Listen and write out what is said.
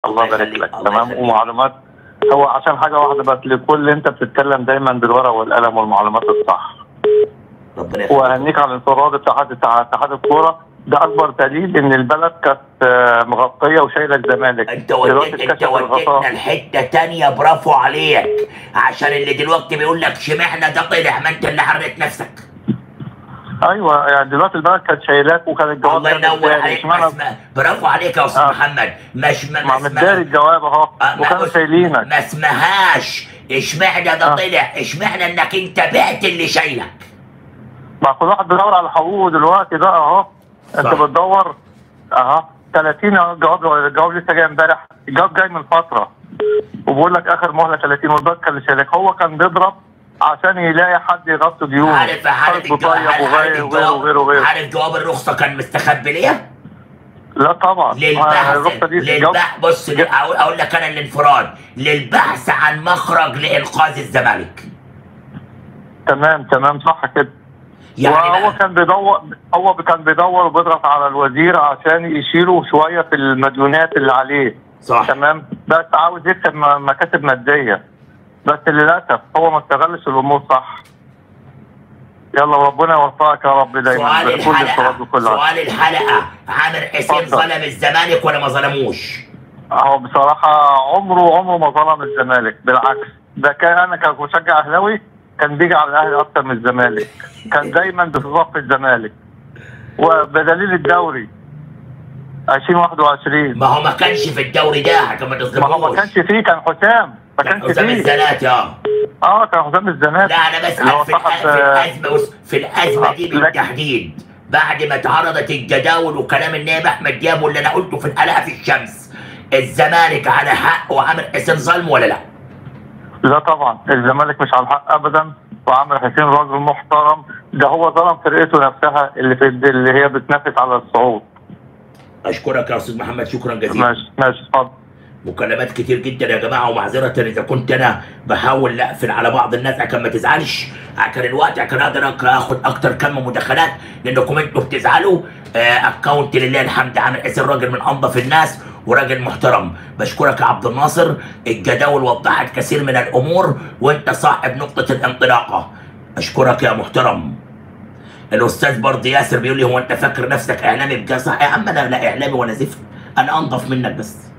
الله الله يبارك يخليك، لك الله تمام يخليك. ومعلومات هو عشان حاجه واحده بس لكل انت بتتكلم دايما بالورقه والقلم والمعلومات الصح ربنا يخليك واهنيك على انفراد اتحاد اتحاد الكوره ده اكبر دليل ان البلد كانت آه، مغطيه وشايله الزمالك انت وديت انت اتكشف وديتنا الغطاء لحته تانية برافو عليك عشان اللي دلوقتي بيقول لك شمعنا ده طلع ما انت اللي حريت نفسك ايوه يعني دلوقتي البلد كانت شايلاك وكان الجواب الله كان ينور متداري. عليك اشمعنى ما اسمع برافو عليك يا استاذ آه. محمد مش ما مع ما متداري اسمها الجواب اهو آه، ما وكانوا بص- شايلينك ما اسمهاش اشمعنى ده آه. طلع اشمعنى انك انت بعت اللي شايلك مع كل واحد بيدور على حقوقه دلوقتي ده اهو انت صح. بتدور اهو 30 أهو جواب الجواب لسه جاي امبارح الجواب جاي من فتره وبيقول لك اخر مهله 30 والباقي كان لشارك هو كان بيضرب عشان يلاقي حد يغطي ديونه عارف عارف حد الجو- طيب عارف وغيره وغيره الجواب وغيره وغيره عارف جواب الرخصه كان مستخبي ليه؟ لا طبعا للبحث الرخصه دي الجواب- للبحث بص ل- اقول اقول لك انا الانفراد للبحث عن مخرج لانقاذ الزمالك تمام تمام صح كده يعني وهو بقى- كان بيدور هو كان بيدور وبيضغط على الوزير عشان يشيله شويه في المديونات اللي عليه صح تمام بس عاوز يكسب م- مكاسب ماديه بس للاسف هو ما استغلش الامور صح يلا ربنا يوفقك يا رب دايما سؤال بكل الصواب الحلقه وكل عافية. سؤال الحلقه عامر حسين اتفضل. ظلم الزمالك ولا ما ظلموش؟ هو بصراحه عمره عمره ما ظلم الزمالك بالعكس ده كان انا كمشجع اهلاوي كان بيجي على الاهلي اكتر من الزمالك كان دايما بصف الزمالك وبدليل الدوري 2021 ما هو ما كانش في الدوري ده عشان ما ما هو ما تظلموش كانش فيه كان حسام ما كان كانش حسام فيه الزنات اه اه كان حسام الزنات لا انا اللي هو بسال في, صاحب الأ- في آه، الازمه بص في الازمه دي آه، لكن- بالتحديد بعد ما اتعرضت الجداول وكلام النائب احمد دياب واللي انا قلته في الحلقه في الشمس الزمالك على حق وعامر حسين ظلم ولا لا؟ لا طبعا الزمالك مش على الحق ابدا وعامر حسين راجل محترم ده هو ظلم فرقته نفسها اللي في اللي هي بتنافس على الصعود اشكرك يا استاذ محمد شكرا جزيلا ماشي ماشي اتفضل مكالمات كتير جدا يا جماعه ومعذره اذا كنت انا بحاول اقفل على بعض الناس عشان ما تزعلش عشان الوقت عشان اقدر أك- اخد اكتر كم مداخلات لانكم انتوا بتزعلوا آه اكونت لله الحمد عامل حسين راجل من انظف الناس وراجل محترم بشكرك يا عبد الناصر الجداول وضحت كثير من الامور وانت صاحب نقطه الانطلاقه اشكرك يا محترم الاستاذ برضه ياسر بيقول لي هو انت فاكر نفسك اعلامي بجد صح يا عم انا لا اعلامي ولا زفت انا انضف منك بس